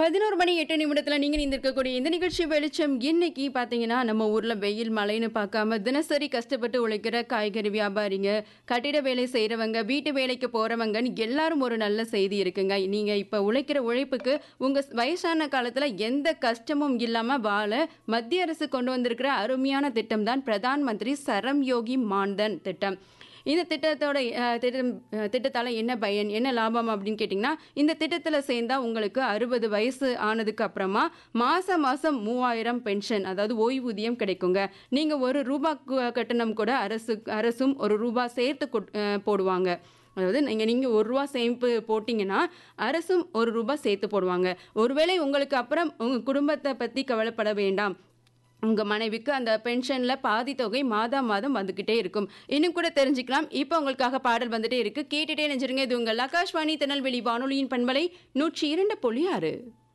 பதினோரு மணி எட்டு நிமிடத்தில் நீங்கள் இருந்திருக்கக்கூடிய இந்த நிகழ்ச்சி வெளிச்சம் இன்னைக்கு பார்த்தீங்கன்னா நம்ம ஊரில் வெயில் மழைன்னு பார்க்காம தினசரி கஷ்டப்பட்டு உழைக்கிற காய்கறி வியாபாரிங்க கட்டிட வேலை செய்கிறவங்க வீட்டு வேலைக்கு போகிறவங்கன்னு எல்லாரும் ஒரு நல்ல செய்தி இருக்குங்க நீங்கள் இப்போ உழைக்கிற உழைப்புக்கு உங்கள் வயசான காலத்தில் எந்த கஷ்டமும் இல்லாமல் வாழ மத்திய அரசு கொண்டு வந்திருக்கிற அருமையான திட்டம் தான் பிரதான் மந்திரி சரம் யோகி மான்தன் திட்டம் இந்த திட்டத்தோட அஹ், திட்டம் அஹ், திட்டத்தால என்ன பயன் என்ன லாபம் அப்படின்னு கேட்டிங்கன்னா இந்த திட்டத்தில் சேர்ந்தா உங்களுக்கு அறுபது வயசு ஆனதுக்கு அப்புறமா மாசம் மாசம் மூவாயிரம் பென்ஷன் அதாவது ஓய்வூதியம் கிடைக்குங்க நீங்க ஒரு ரூபா கு- கட்டணம் கூட அரசு அரசும் ஒரு ரூபா சேர்த்து கொட்- அஹ், போடுவாங்க அதாவது நீங்கள் நீங்கள் ஒரு ரூபா சேமிப்பு போட்டிங்கன்னா அரசும் ஒரு ரூபா சேர்த்து போடுவாங்க ஒருவேளை உங்களுக்கு அப்புறம் உங்கள் குடும்பத்தை பற்றி கவலைப்பட வேண்டாம் உங்கள் மனைவிக்கு அந்த பென்ஷனில் பாதி தொகை மாதம் மாதம் வந்துக்கிட்டே இருக்கும் இன்னும் கூட தெரிஞ்சுக்கலாம் இப்போ உங்களுக்காக பாடல் வந்துட்டே இருக்கு கேட்டுட்டே நினைச்சிருங்க இது உங்கள் ஆகாஷ்வாணி திருநெல்வேலி வானொலியின் பண்பலை நூற்றி இரண்டு புள்ளி ஆறு